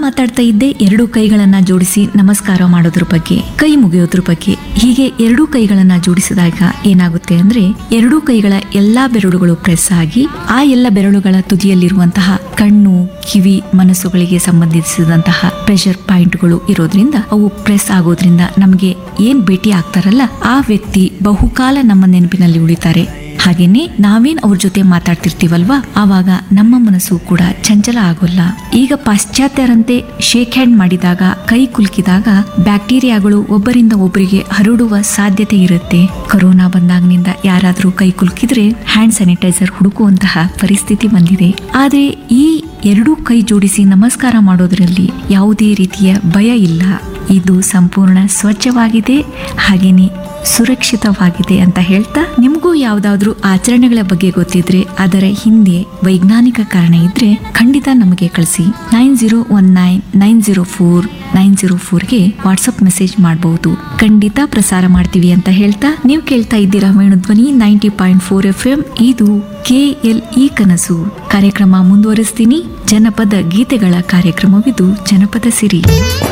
ಮಾತಾಡ್ತಾ ಇದ್ದೆ ಎರಡು ಕೈಗಳನ್ನ ಜೋಡಿಸಿ ನಮಸ್ಕಾರ ಮಾಡೋದ್ರ ಬಗ್ಗೆ ಕೈ ಮುಗಿಯೋದ್ರ ಬಗ್ಗೆ ಹೀಗೆ ಎರಡೂ ಕೈಗಳನ್ನ ಜೋಡಿಸಿದಾಗ ಏನಾಗುತ್ತೆ ಅಂದ್ರೆ ಎರಡೂ ಕೈಗಳ ಎಲ್ಲಾ ಬೆರಳುಗಳು ಪ್ರೆಸ್ ಆಗಿ ಆ ಎಲ್ಲ ಬೆರಳುಗಳ ತುದಿಯಲ್ಲಿರುವಂತಹ ಕಣ್ಣು ಕಿವಿ ಮನಸ್ಸುಗಳಿಗೆ ಸಂಬಂಧಿಸಿದಂತಹ ಪ್ರೆಷರ್ ಪಾಯಿಂಟ್ಗಳು ಇರೋದ್ರಿಂದ ಅವು ಪ್ರೆಸ್ ಆಗೋದ್ರಿಂದ ನಮಗೆ ಏನ್ ಭೇಟಿ ಆಗ್ತಾರಲ್ಲ ಆ ವ್ಯಕ್ತಿ ಬಹುಕಾಲ ನಮ್ಮ ನೆನಪಿನಲ್ಲಿ ಉಳಿತಾರೆ ಹಾಗೇನೆ ನಾವೇನ್ ಅವ್ರ ಜೊತೆ ಮಾತಾಡ್ತಿರ್ತೀವಲ್ವಾ ಆವಾಗ ನಮ್ಮ ಮನಸ್ಸು ಕೂಡ ಚಂಚಲ ಆಗೋಲ್ಲ ಈಗ ಪಾಶ್ಚಾತ್ಯರಂತೆ ಶೇಕ್ ಹ್ಯಾಂಡ್ ಮಾಡಿದಾಗ ಕೈ ಕುಲುಕಿದಾಗ ಬ್ಯಾಕ್ಟೀರಿಯಾಗಳು ಒಬ್ಬರಿಂದ ಒಬ್ಬರಿಗೆ ಹರಡುವ ಸಾಧ್ಯತೆ ಇರುತ್ತೆ ಕೊರೋನಾ ಬಂದಾಗಿನಿಂದ ಯಾರಾದ್ರೂ ಕೈ ಕುಲುಕಿದ್ರೆ ಹ್ಯಾಂಡ್ ಸ್ಯಾನಿಟೈಸರ್ ಹುಡುಕುವಂತಹ ಪರಿಸ್ಥಿತಿ ಬಂದಿದೆ ಆದ್ರೆ ಈ ಎರಡೂ ಕೈ ಜೋಡಿಸಿ ನಮಸ್ಕಾರ ಮಾಡೋದ್ರಲ್ಲಿ ಯಾವುದೇ ರೀತಿಯ ಭಯ ಇಲ್ಲ ಇದು ಸಂಪೂರ್ಣ ಸ್ವಚ್ಛವಾಗಿದೆ ಹಾಗೇನೆ ಸುರಕ್ಷಿತವಾಗಿದೆ ಅಂತ ಹೇಳ್ತಾ ನಿಮಗೂ ಯಾವ್ದಾದ್ರೂ ಆಚರಣೆಗಳ ಬಗ್ಗೆ ಗೊತ್ತಿದ್ರೆ ಅದರ ಹಿಂದೆ ವೈಜ್ಞಾನಿಕ ಕಾರಣ ಇದ್ರೆ ಖಂಡಿತ ನಮಗೆ ಕಳಿಸಿ nine zero one nine nine zero four nine zero ಫೋರ್ಗೆ ವಾಟ್ಸಪ್ ಮೆಸೇಜ್ ಮಾಡಬಹುದು ಖಂಡಿತ ಪ್ರಸಾರ ಮಾಡ್ತೀವಿ ಅಂತ ಹೇಳ್ತಾ ನೀವು ಕೇಳ್ತಾ ಇದ್ದೀರಾ Venudhwani ninety point four F M ಇದು ಕೆ ಎಲ್ ಇ ಕನಸು ಕಾರ್ಯಕ್ರಮ ಮುಂದುವರಿಸ್ತೀನಿ ಜನಪದ ಗೀತೆಗಳ ಕಾರ್ಯಕ್ರಮವಿದು ಜನಪದ ಸಿರಿ